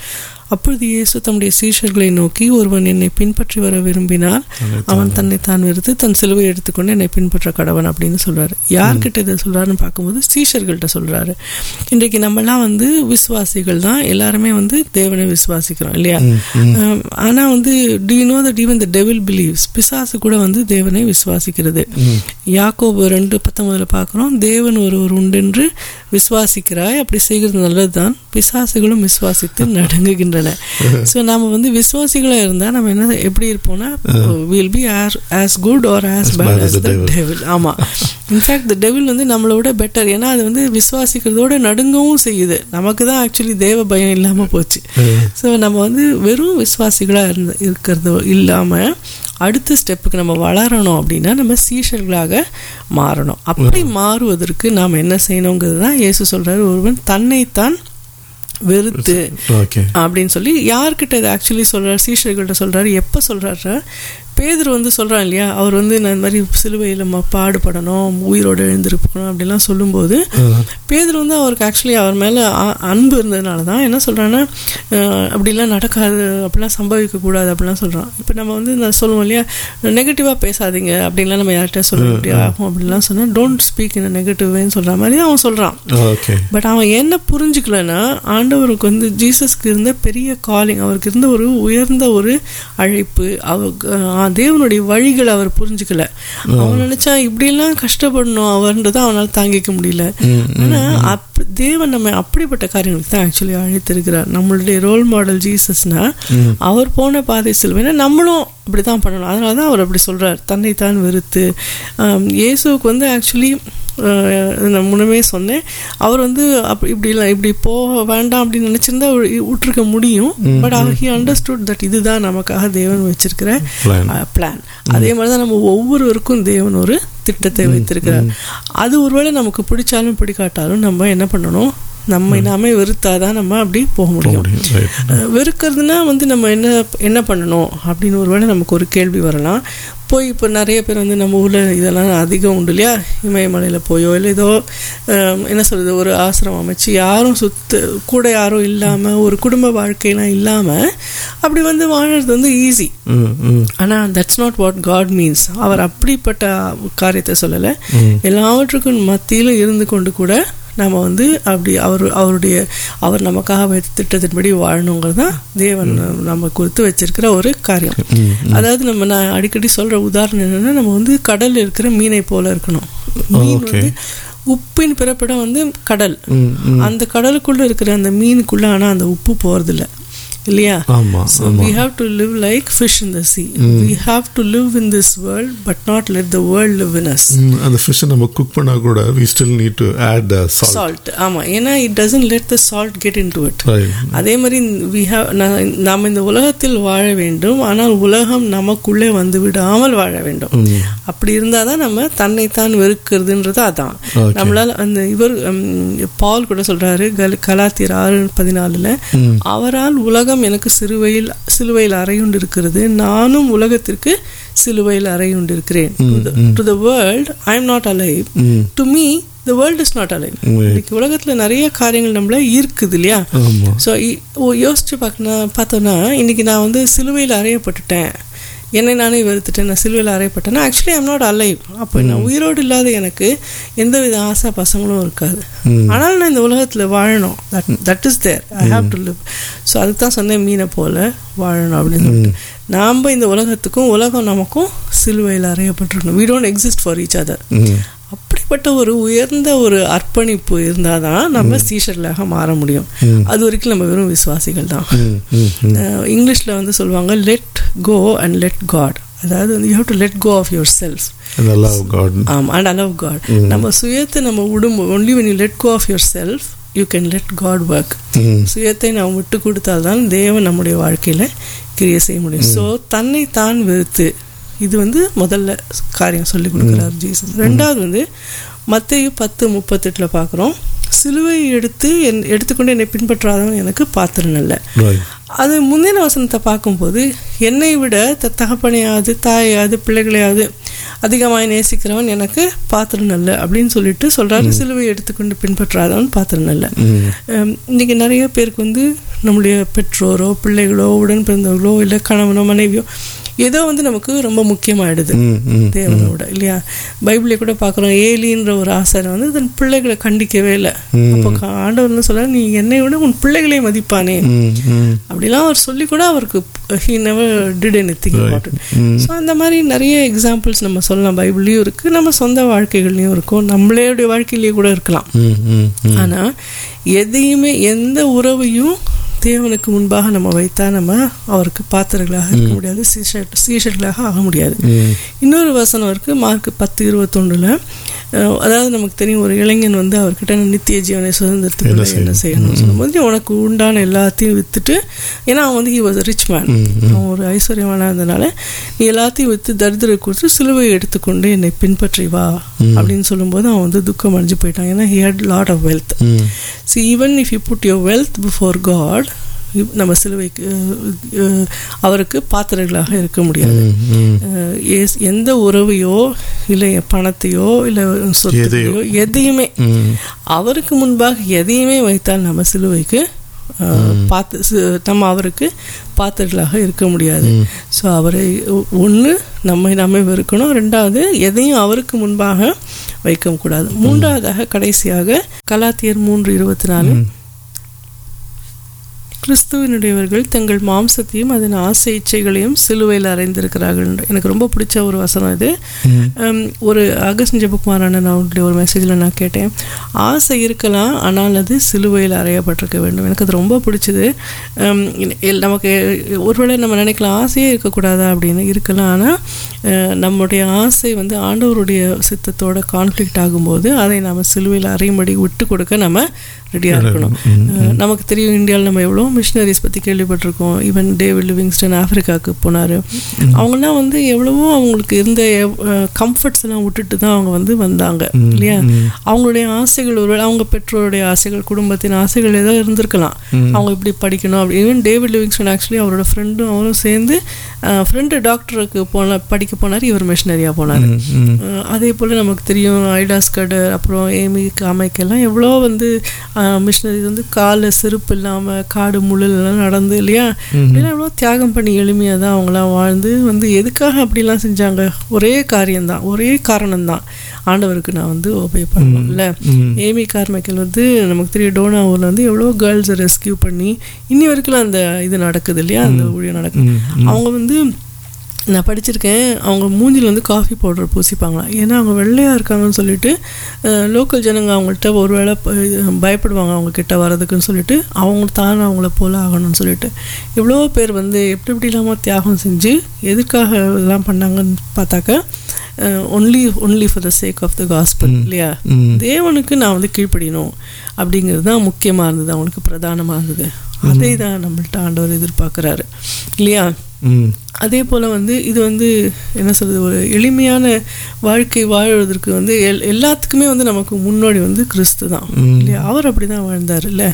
அப்பொழுது இயேசு தம்முடைய சீஷர்களை நோக்கி ஒருவன் என்னை பின்பற்றி வர விரும்பினால் அவன் தன்னை தான் வெறுத்து தன் சிலுவை எடுத்துக்கொண்டு என்னை பின்பற்ற கடவன் அப்படின்னு சொல்றாரு யார்கிட்ட இதை சொல்றாருன்னு பார்க்கும்போது சீஷர்கள்ட்ட சொல்றாரு இன்றைக்கு நம்மலாம் வந்து விசுவாசிகள் தான் எல்லாருமே வந்து தேவனை விசுவாசிக்கிறோம் இல்லையா ஆம், ஆனா வந்து do you know that even the devil believes பிசாசு கூட வந்து தேவனை விசுவாசிக்கிறது யாக்கோபு ரெண்டு பத்தொன்பதுல பார்க்குறோம் தேவன் ஒருவர் உண்டென்று விசுவாசிக்கிறாய் அப்படி செய்கிறது நல்லதுதான் பிசாசுகளும் விசுவாசித்து நடுங்குகின்றன ஸோ நம்ம வந்து விசுவாசிகளா இருந்தா நம்ம என்ன எப்படி இருப்போம்னா will be as good or as bad bad as as the the devil. Devil ஆமா இன்ஃபேக்ட் த டெவில் வந்து நம்மளோட பெட்டர் ஏன்னா அது வந்து விசுவாசிக்கிறதோட நடுங்கவும் செய்யுது நமக்கு தான் ஆக்சுவலி தேவ பயம் இல்லாம போச்சு ஸோ நம்ம வந்து வெறும் விசுவாசிகளா இருந்து இருக்கிறது இல்லாம அடுத்த ஸ்டெப்புக்கு நம்ம வளரணும் அப்படின்னா நம்ம சீஷர்களாக மாறணும் அப்படி மாறுவதற்கு நாம் என்ன செய்யணுங்கிறது தான் இயேசு சொல்றாரு ஒருவன் தன்னைத்தான் வெறுத்து ஓகே அப்படின்னு சொல்லி யார்கிட்ட இதை ஆக்சுவலி சொல்றாரு சீஷர்கள்ட்ட சொல்றாரு எப்போ சொல்றாரு பேதர் வந்து சொல்றான் இல்லையா அவர் வந்து நான் இந்த மாதிரி சிலுவையில் நம்ம பாடுபடணும் உயிரோடு எழுந்திருக்கணும் அப்படிலாம் சொல்லும்போது பேதர் வந்து அவருக்கு ஆக்சுவலி அவர் மேலே அன்பு இருந்ததுனால தான் என்ன சொல்கிறான்னா அப்படிலாம் நடக்காது அப்படிலாம் சம்பவிக்கக்கூடாது அப்படிலாம் சொல்கிறான் இப்போ நம்ம வந்து நான் சொல்லுவோம் இல்லையா நெகட்டிவாக பேசாதீங்க அப்படின்லாம் நம்ம யார்கிட்ட சொல்ல முடியும் ஆகும் அப்படின்லாம் சொன்னால் டோன்ட் ஸ்பீக் இன் நெகட்டிவ் வேன்னு சொல்கிற மாதிரி அவன் சொல்கிறான் ஓகே பட் அவன் என்ன புரிஞ்சுக்கலன்னா ஆண்டவருக்கு வந்து ஜீசஸ்க்கு இருந்த பெரிய காலிங் அவருக்கு இருந்த ஒரு உயர்ந்த ஒரு அழைப்பு அவ தேவனுடைய வழிகளை அவர் புரிஞ்சுக்கல அவன் நினைச்சா இப்படிலாம் கஷ்டப்படணும் அவர்ன்றதை அவனால் தாங்கிக்க முடியல ஆனா அப் தேவன் நம்ம அப்படிப்பட்ட காரியங்களுக்கு தான் ஆக்சுவலி அழைத்திருக்கிறார் நம்மளுடைய ரோல் மாடல் ஜீசஸ்னா அவர் போன பாதை செல்வேன்னா நம்மளும் அப்படிதான் பண்ணணும் அதனால தான் அவர் அப்படி சொல்றார் தன்னைத்தான் வெறுத்து ஆம், இயேசுவுக்கு வந்து ஆக்சுவலி நான் முன்னமே சொன்னேன் அவர் வந்து அப்படி இப்படிலாம் இப்படி போக வேண்டாம் அப்படின்னு நினச்சிருந்தா விட்டுருக்க முடியும் பட் ஹி அண்டர்ஸ்டுட் தட் இதுதான் நமக்காக தேவன் வச்சிருக்கிற Plan. பிளான் அதே மாதிரி தான் நம்ம ஒவ்வொருவருக்கும் தேவன் ஒரு திட்டத்தை வைத்திருக்கிறார் அது ஒருவேளை நமக்கு பிடிச்சாலும் பிடிக்காட்டாலும் நம்ம என்ன பண்ணணும் நம்மை நாமே வெறுத்தாதான் நம்ம அப்படி போக போக முடியும் முடியும் ரைட் அஹ் வெறுக்கிறதுனா வந்து நம்ம என்ன என்ன பண்ணணும் அப்படின்னு ஒருவேளை நமக்கு ஒரு கேள்வி வரலாம் போய் இப்போ நிறைய பேர் வந்து நம்ம ஊரில் இதெல்லாம் அதிகம் உண்டு இல்லையா இமயமலையில் போயோ இல்லை ஏதோ அஹ், என்ன சொல்கிறது ஒரு ஆசிரமம் அமைச்சு யாரும் சுத்து கூட யாரும் இல்லாமல் ஒரு குடும்ப வாழ்க்கையெல்லாம் இல்லாமல் அப்படி வந்து வாழறது வந்து ஈஸி ம் ம் ஆனால் that's not what God means அவர் அப்படிப்பட்ட காரியத்தை சொல்லலை எல்லாவற்றுக்கும் மத்தியிலும் இருந்து கொண்டு கூட நம்ம வந்து அப்படி அவர் அவருடைய அவர் நமக்காக வைத்த திட்டத்தின்படி வாழணுங்கிறது தான் தேவன் நம்ம குறித்து வச்சிருக்கிற ஒரு காரியம் அதாவது நம்ம நான் அடிக்கடி சொல்ற உதாரணம் என்னன்னா நம்ம வந்து கடல்ல இருக்கிற மீனை போல இருக்கணும் மீன் Okay. வந்து உப்பின் பிறப்பிடம் வந்து கடல் ம் ம் அந்த கடலுக்குள்ள இருக்கிற அந்த மீனுக்குள்ள ஆனா அந்த உப்பு போறதில்ல இல்லையா ஆமா So ஆமா we have to live like fish in the sea. We have to live in this world, but not let the world live in us. ம், அந்த ஃபிஷ்ஷை நம்ம குக் பண்ணா கூட we still need to add salt Salt. ஆமா ஏன்னா it doesn't let the salt get into it. Right அதே மாதிரி we have நா- நாம் இந்த உலகத்தில் வாழ வேண்டும் ஆனால் உலகம் நமக்குள்ளே வந்து விடாமல் வாழ வேண்டும் அப்படி இருந்தால் தான் நம்ம தன்னைத்தான் வெறுக்கிறதுன்றது அதான் Okay. நம்மளால அந்த இவர் ம், பால் கூட சொல்றாரு கல- கலாத்தியர் ஆறு பதினாலுல அவரால் உலகம் எனக்கு சிலுவையில் சிலுவையில் அறையுண்டு இருக்கிறது நானும் உலகத்திற்கு சிலுவையில் அறையுண்டு இருக்கிறேன் to the world I am not alive to me the world is not alive இன்னைக்கு உலகத்துல நிறைய காரியங்கள் நம்மள ஈர்க்குது இல்லையா ஆமா ஸோ யோசிச்சு பார்க்கணும் பார்த்தோன்னா இன்னைக்கு நான் வந்து சிலுவையில் அறையப்பட்டுட்டேன் என்னை நானே வெறுத்துட்டேன் நான் சிலுவையில் அறையப்பட்டேன்னா ஆக்சுவலி ஐம் நாட் அலைவ் அப்போ நான் உயிரோடு இல்லாத எனக்கு எந்த வித ஆசை பசங்களும் இருக்காது ஆனால் நான் இந்த உலகத்தில் வாழணும் that that is there I have to live so அதுக்கு தான் சொன்னேன் மீனை போல வாழணும் அப்படின்னு சொல்லிட்டு நாம் இந்த உலகத்துக்கும் உலகம் நமக்கும் சிலுவையில் அறையப்பட்டிருக்கணும் we don't exist for each other ம் அப்படிப்பட்ட ஒரு உயர்ந்த ஒரு அர்ப்பணிப்பு இருந்தால் தான் நம்ம சீஷர்களாக மாற முடியும் அது வரைக்கும் நம்ம வெறும் விசுவாசிகள் தான் ம் ம் ம் அஹ் இங்கிலீஷ்ல வந்து சொல்லுவாங்க let go and let God அதாவது you have to let go of yourself And allow God. ஆம் அண்ட் அலவ் காட் நம்ம சுயத்தை நம்ம விடும் only when you let go of yourself you can let God work ம் சுயத்தை நாம் விட்டு கொடுத்தால்தான் தேவன் நம்முடைய வாழ்க்கையில கிரியை செய்ய முடியும் ஸோ தன்னை தான் வெறுத்து இது வந்து முதல்ல காரியம் சொல்லி கொடுக்குறார் ஜீசஸ் ரெண்டாவது வந்து மத்தேயு பத்து முப்பத்தெட்டில் பார்க்குறோம் சிலுவை எடுத்து என் எடுத்துக்கொண்டு என்னை பின்பற்றாதவன் எனக்கு பாத்திரம் இல்லை Right. அது முந்தின வசனத்தை பார்க்கும்போது என்னை விட த- தகப்பனையாவது தாயாவது பிள்ளைகளையாவது அதிகமாய் நேசிக்கிறவன் எனக்கு பாத்திரம் நல்ல அப்படின்னு சொல்லிட்டு சொல்றாரு சிலுவை எடுத்துக்கொண்டு பின்பற்றாதவன் பாத்திரம் நல்ல அம், இன்னைக்கு நிறைய பேருக்கு வந்து நம்முடைய பெற்றோரோ பிள்ளைகளோ உடன் பிறந்தவர்களோ இல்லை கணவனோ மனைவியோ ஏதோ வந்து நமக்கு ரொம்ப முக்கியமாயிடுது ம், ம், தேவனோட இல்லையா பைபிளை கூட பார்க்குறோம் ஏலின்ற ஒரு ஆசாரி வந்து தன் பிள்ளைகளை கண்டிக்கவே இல்லை அப்போ கா- ஆண்டவர் என்ன சொல்றாரு நீ என்னை விட உன் பிள்ளைகளை மதிப்பானே ம், ம். அப்படிலாம் அவர் சொல்லி கூட அவருக்கு he never did anything about it so அந்த மாதிரி நிறைய எக்ஸாம்பிள்ஸ் நம்ம சொல்லலாம் பைபிள்லேயும் இருக்குது நம்ம சொந்த வாழ்க்கைகள்லையும் இருக்கும் நம்மளுடைய வாழ்க்கையிலேயே கூட இருக்கலாம் ம், ம், ம். ஆனா எதையுமே எந்த உறவையும் தேவனுக்கு முன்பாக நம்ம வைத்தா நம்ம அவருக்கு பாத்திரங்களாக இருக்க முடியாது சீஷர் சீஷர்களாக ஆக முடியாது இன்னொரு வசனம் இருக்கு மார்க் பத்து இருபத்தொன்னுல அஹ், அதாவது நமக்கு தெரியும் ஒரு இளைஞன் வந்து அவர்கிட்ட நித்திய ஜீவனை சுதந்திரத்துக்குள்ள என்ன செய்யணும்னு சொல்லும்போது உனக்கு உண்டான எல்லாத்தையும் வித்துட்டு ஏன்னா அவன் வந்து ஹி வாஸ் ரிச் மேன் அவன் ஒரு ஐஸ்வர்யமான இருந்தனால நீ எல்லாத்தையும் வித்து தரித்திர கொடுத்து சிலுவையை எடுத்துக்கொண்டு என்னை பின்பற்றி வா அப்படின்னு சொல்லும்போது அவன் வந்து துக்கம் அடைஞ்சு போயிட்டான் ஏன்னா he had lot of wealth ம். See even if you put your wealth before God நம்ம சிலுவைக்கு அஹ், அஹ், அவருக்கு பாத்திரங்களாக இருக்க முடியாது அஹ், எஸ்- எந்த உறவையோ இல்லை பணத்தையோ இல்லை சொத்தையோ எதையுமே ம். அவருக்கு முன்பாக எதையுமே வைத்தால் நம்ம சிலுவைக்கு அஹ், பாத்து சி- நம்ம அவருக்கு பாத்திரங்களாக இருக்க முடியாது ஸோ அவரை ஒன்று நம்மை நாமே வெறுக்கணும் ரெண்டாவது எதையும் அவருக்கு முன்பாக வைக்க கூடாது மூன்றாவதாக கடைசியாக கலாத்தியர் மூன்று இருபத்தி நாலு கிறிஸ்துவனுடையவர்கள் தங்கள் மாம்சத்தையும் அதன் ஆசை இச்சைகளையும் சிலுவையில் அறைந்திருக்கிறார்கள் எனக்கு ரொம்ப பிடிச்ச ஒரு வசனம் இது ஹம், ஒரு அகஸ்ட் ஜெபகுமாரான நான் அவங்களுடைய ஒரு மெசேஜில் நான் கேட்டேன் ஆசை இருக்கலாம் ஆனால் அது சிலுவையில் அறையப்பட்டிருக்க வேண்டும் எனக்கு அது ரொம்ப பிடிச்சது ஹம், எல்- நமக்கு ஒருவேளை நம்ம நினைக்கலாம் ஆசையே இருக்கக்கூடாதா அப்படின்னு இருக்கலாம் ஆனால் அஹ், நம்முடைய ஆசை வந்து ஆண்டவருடைய சித்தத்தோட கான்ஃப்ளிக்ட் ஆகும்போது அதை நம்ம சிலுவையில் அறையும்படி விட்டு கொடுக்க நம்ம ரெடியாக இருக்கணும் அஹ், நமக்கு தெரியும் இந்தியாவில் நம்ம எவ்வளோ மிஷினரிஸ் பற்றி கேள்விப்பட்டிருக்கோம் ஈவன் டேவிட் லிவிங்ஸ்டன் ஆப்பிரிக்காவுக்கு போனார் அவங்கெல்லாம் வந்து எவ்வளவோ அவங்களுக்கு இருந்த கம்ஃபர்ட்ஸ் எல்லாம் விட்டுட்டு தான் அவங்க வந்து வந்தாங்க இல்லையா அவங்களுடைய ஆசைகள் ஒருவேளை அவங்க பெற்றோருடைய ஆசைகள் குடும்பத்தின் ஆசைகள் ஏதோ இருந்திருக்கலாம் அவங்க இப்படி படிக்கணும் அப்படி ஈவன் டேவிட் லிவிங்ஸ்டன் ஆக்சுவலி அவரோட ஃப்ரெண்டும் அவரும் சேர்ந்து ஃப்ரெண்டு டாக்டருக்கு போன படிக்க போனார் இவர் மிஷினரியாக போனார் அஹ் அதே போல் நமக்கு தெரியும் ஐடாஸ் கடர் அப்புறம் ஏமி காமைக்கெல்லாம் எவ்வளோ வந்து மிஷினரி வந்து காலில் செருப்பு இல்லாமல் காடு முள்ளெல்லாம் நடந்து இல்லையா இதெல்லாம் எவ்வளோ தியாகம் பண்ணி எளிமையாக தான் அவங்களாம் வாழ்ந்து வந்து எதுக்காக அப்படிலாம் செஞ்சாங்க ஒரே காரியம்தான் ஒரே காரணம்தான் ஆண்டவருக்கு நான் வந்து ஒபே பண்ணணும் இல்லை ஏமி கார்மைக்கல் வந்து நமக்கு தெரியும் டோனாவூரில் வந்து எவ்வளோ கேர்ள்ஸை ரெஸ்கியூ பண்ணி இன்னி வரைக்கும் அந்த இது நடக்குது இல்லையா அந்த ஊழியம் நடக்குது அவங்க வந்து நான் படிச்சிருக்கேன் அவங்க மூஞ்சில் வந்து காஃபி பவுடர் பூசிப்பாங்களாம் ஏன்னா அவங்க வெள்ளையாக இருக்காங்கன்னு சொல்லிட்டு லோக்கல் ஜனங்க அவங்கள்ட்ட ஒரு வேளை பயப்படுவாங்க அவங்க கிட்ட வர்றதுக்குன்னு சொல்லிட்டு அவங்க தான் அவங்கள போல ஆகணும்னு சொல்லிட்டு எவ்வளோ பேர் வந்து எப்படி எப்படி இல்லாமல் தியாகம் செஞ்சு எதுக்காக இதெல்லாம் பண்ணாங்கன்னு பார்த்தாக்க only only for the sake of the gospel இல்லையா தேவனுக்கு நான் வந்து கீழ்ப்படியணும் அப்படிங்கிறது தான் முக்கியமாக இருந்தது அவனுக்கு பிரதானமாக இருந்தது அதை தான் நம்மள்ட்ட ஆண்டவர் எதிர்பார்க்குறாரு இல்லையா அதே போல் வந்து இது வந்து என்ன சொல்கிறது ஒரு எளிமையான வாழ்க்கை வாழ்வதற்கு வந்து எல் எல்லாத்துக்குமே வந்து நமக்கு முன்னோடி வந்து கிறிஸ்து தான் இல்லையா அவர் அப்படி தான் வாழ்ந்தார் இல்லை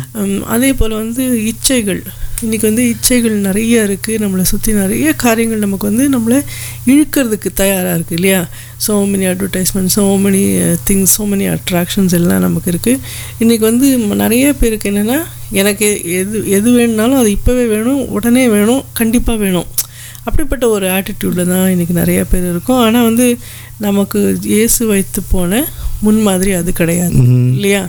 அதே போல் வந்து இச்சைகள் இன்றைக்கி வந்து இச்சைகள் நிறைய இருக்குது நம்மளை சுற்றி நிறைய காரியங்கள் நமக்கு வந்து நம்மளை இழுக்கிறதுக்கு தயாராக இருக்குது இல்லையா so many advertisement so many things so many attractions எல்லாம் நமக்கு இருக்குது இன்றைக்கி வந்து நிறைய பேருக்கு என்னென்னா எனக்கு எது எது வேணுனாலும் அது இப்போவே வேணும் உடனே வேணும் கண்டிப்பாக வேணும் அப்படிப்பட்ட ஒரு ஆட்டிடியூடில் தான் இன்றைக்கி நிறைய பேர் இருக்கும் ஆனால் வந்து நமக்கு இயேசு வைத்து போன முன்மாதிரி அது கிடையாது இல்லையா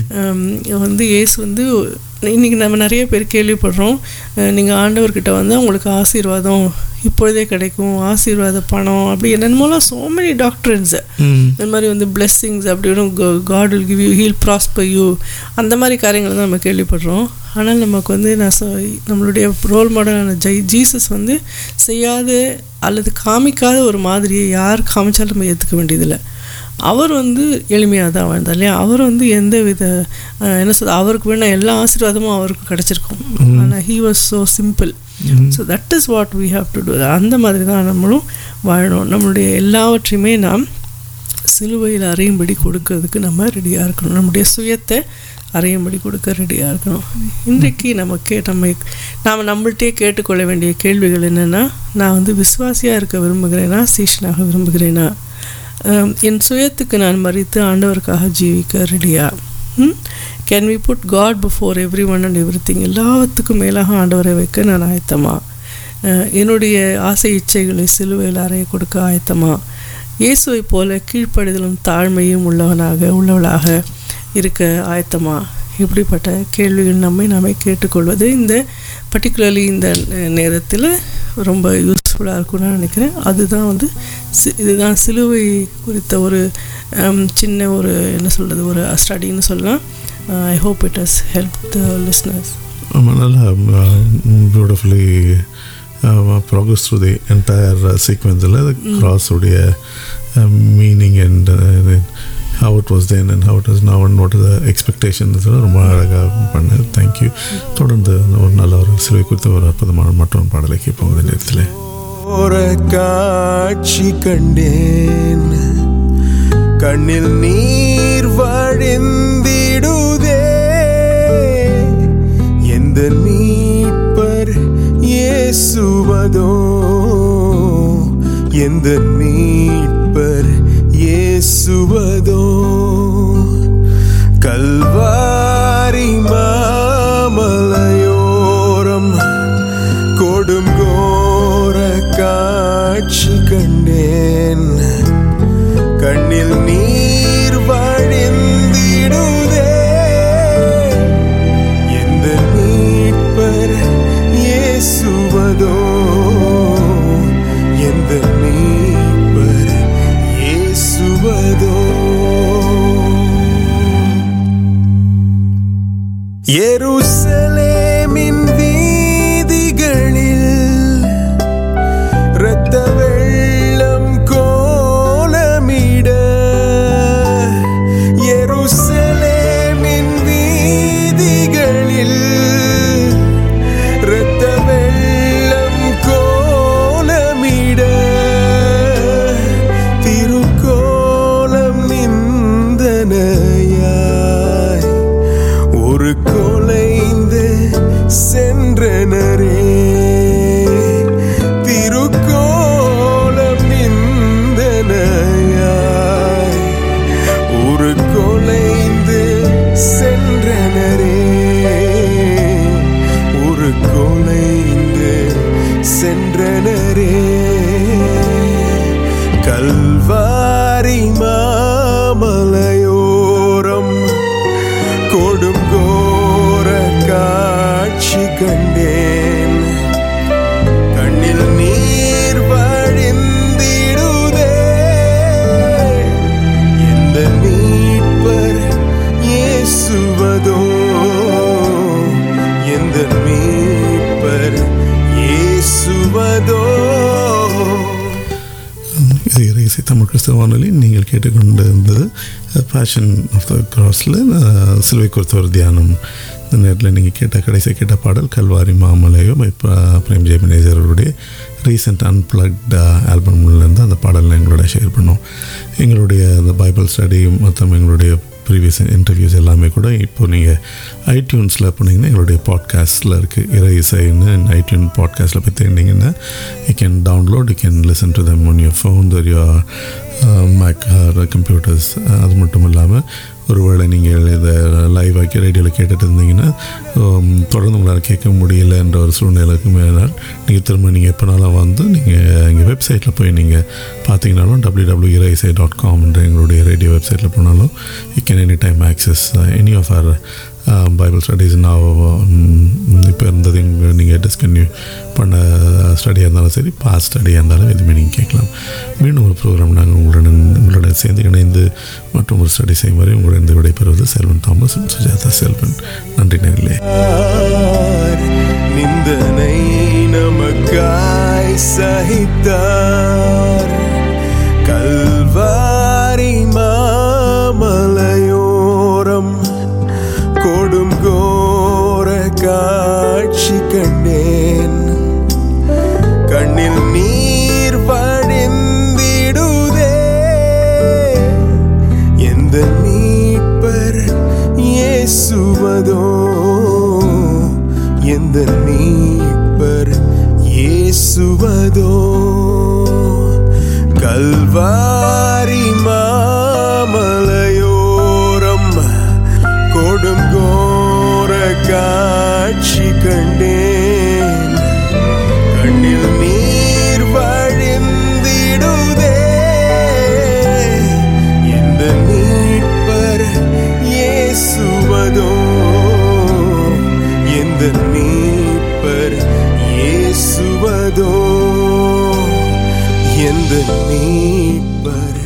வந்து இயேசு வந்து இன்றைக்கி நம்ம நிறைய பேர் கேள்விப்படுறோம் நீங்கள் ஆண்டவர்கிட்ட வந்து உங்களுக்கு ஆசீர்வாதம் இப்பொழுதே கிடைக்கும் ஆசீர்வாத பணம் அப்படி என்னென்னமோலாம் சோ மெனி டாக்டர்ஸ் இந்த மாதிரி வந்து பிளெஸ்ஸிங்ஸ் அப்படின்னு God will give you heal prosper you அந்த மாதிரி காரியங்கள் தான் நம்ம கேள்விப்படுறோம் ஆனால் நமக்கு வந்து நான் நம்மளுடைய ரோல் மாடலான ஜெய் ஜீசஸ் வந்து செய்யாத அல்லது காமிக்காத ஒரு மாதிரியை யார் காமிச்சாலும் நம்ம ஏற்றுக்க வேண்டியதில்லை அவர் வந்து எளிமையாக தான் வாழ்ந்தார் இல்லையா அவர் வந்து எந்த வித என்ன சொல்றது அவருக்கு வேணா எல்லா ஆசீர்வாதமும் அவருக்கு கிடச்சிருக்கும் ஆனால் he was so simple so that is what we have to do அந்த மாதிரி தான் நம்மளும் வாழணும் நம்மளுடைய எல்லாவற்றையுமே நாம் சிலுவையில் அறையும்படி கொடுக்கறதுக்கு நம்ம ரெடியாக இருக்கணும் நம்முடைய சுயத்தை அறையும்படி கொடுக்க ரெடியாக இருக்கணும் இன்றைக்கு நம்ம கே நம்ம நாம் நம்மள்கிட்டே கேட்டுக்கொள்ள வேண்டிய கேள்விகள் என்னென்னா நான் வந்து விசுவாசியாக இருக்க விரும்புகிறேனா சீஷனாக விரும்புகிறேனா அஹ், என் சுயத்துக்கு நான் மறித்து ஆண்டவருக்காக ஜீவிக்க ரெடியா can we put God before everyone and everything எல்லாத்துக்கும் மேலாக ஆண்டவரை வைக்க நான் ஆயத்தமா அஹ், என்னுடைய ஆசை இச்சைகளை சிலுவையில் அறைய கொடுக்க ஆயத்தமா இயேசுவை போல கீழ்ப்படிதலும் தாழ்மையும் உள்ளவனாக உள்ளவளாக இருக்க ஆயத்தமா இப்படிப்பட்ட கேள்விகள் நம்மை நாமே கேட்டுக்கொள்வது இந்த பர்டிகுலர்லி இந்த நேரத்தில் ரொம்ப யூஸ்ஃபுல்லாக இருக்கும்னு நான் நினைக்கிறேன் அதுதான் வந்து சி- இதுதான் சிலுவை குறித்த ஒரு ஹம், சின்ன ஒரு என்ன சொல்கிறது ஒரு ஸ்டடின்னு சொல்லலாம் I hope it has help the listeners ஆமாம் நல்லா beautifully progress through the entire சீக்வன்ஸில் கிராஸ் உடைய meaning and how it was then and how it is now and what is expectations ரொம்ப அழகாக பண்ண தேங்க்யூ தொடர்ந்து ஒரு நல்ல ஒரு சிலுவை குறித்த ஒரு அற்புதமான மற்றொரு பாடலை கேட்போம் இந்த நேரத்தில் ஓர காட்சி கண்டேன் கண்ணில் நீர் வழிந்திடுதே எந்த மீட்பர் இயேசுவதோ எந்த மீட்பர் இயேசுவதோ கல்வாரி மாமலையோரம் கொடும் கோர காட்சி கண்டேன் கண்ணில் நீர் வழிந்திடுதே எந்த மீட்பர் இயேசுவதோ எந்த மீட்பர் இயேசுவதோ எருசலேமின் வீதிகளில் இரத்த வெள்ளம் கோலமிட எருசலேமின் வீதிகளில் இரத்த வெள்ளம் கோலமிட திருக்கோலம் நிந்தனையாய் ஒரு கொலைந்து சென்றனரே திருக்கோலம் நிந்தனையாய் ஒரு கொலைந்து சென்றனரே ஒரு கொலைந்து சென்றனரே கல்வாரி மாமலையோரம் கொடும் கோர காட்சி கண்டேன் கண்ணில் நீர் வழிந்திடுதே எந்த மீட்பர் இயேசுவதோ எந்த மீட்பர் இயேசுவதோ இது இறைசை தமிழ் கிறிஸ்தவ வானொலி நீங்கள் கேட்டுக்கொண்டிருந்தது பேஷன் ஆஃப் த கிராஸில் சிலுவை குறித்த ஒரு தியானம் இந்த நேரத்தில் நீங்கள் கேட்ட கடைசி கேட்ட பாடல் கல்வாரி மாமலையோ இப்போ பிரேம் ஜெயமனேஜர் அவருடைய ரீசெண்ட் அன்பிளக்ட் ஆல்பம்லேருந்து அந்த பாடலை எங்களோட ஷேர் பண்ணோம் எங்களுடைய அந்த பைபிள் ஸ்டடி மொத்தம் எங்களுடைய ப்ரீவியஸ் இன்டர்வியூஸ் எல்லாமே கூட இப்போ நீங்கள் ஐடியூன்ஸில் போனீங்கன்னா எங்களுடைய பாட்காஸ்ட்டில் இருக்குது இறை இசைன்னு ஐடியூன் பாட்காஸ்ட்டில் போய் தேடினீங்கன்னா you can download you can listen to them on your phone ஒரு யோர் மேக் கம்ப்யூட்டர்ஸ் அது மட்டும் இல்லாமல் ஒருவேளை நீங்கள் இதை லைவ் ஆக்கி ரேடியோவில் கேட்டுட்டு இருந்தீங்கன்னா உம், தொடர்ந்து உங்களால் கேட்க முடியலன்ற ஒரு சூழ்நிலைக்கு மேலால் நீங்கள் திரும்ப நீங்கள் எப்போனாலும் வந்து நீங்கள் எங்கள் வெப்சைட்டில் போய் நீங்கள் பார்த்தீங்கனாலும் டபிள்யூ டபிள்யூ இறைசை டாட் காம்ன்ற எங்களுடைய ரேடியோ வெப்சைட்டில் போனாலும் you can any time access any of our Bible studies நான் இப்போ இருந்தது இங்கே நீங்கள் டிஸ்கன்யூ பண்ண ஸ்டடியாக இருந்தாலும் சரி பாஸ் ஸ்டடியாக இருந்தாலும் எதுவுமே நீங்கள் கேட்கலாம் மீண்டும் ஒரு ப்ரோக்ராம் நாங்கள் உங்களுடன் உங்களுடன் சேர்ந்து இணைந்து மற்றும் ஒரு ஸ்டடி செய்யும் வரை உங்களுடன் விடைபெறுவது செல்வன் தாமஸ் சுஜாதா செல்வன் நன்றி நேர்களே யார் நிந்தனை நமக்காய் சகித்தார் கல்வாரி மாமலையோரம் கொடும் கோர காட்சி கண்டேன் கண்ணில் நீர் வழிந்திடுதே மீட்பர் இயேசுவதோ எந்த மீட்பர் இயேசுவதோ கல்வாரி மாமலையோரம் கொடும் கோர காட்சி கண்டேன் கண்ணில் நீர் வழிந்திடுதே இந்த மீட்பர் இயேசுவதோ எந்த மீட்பர் இயேசுவதோ எந்த மீட்பர்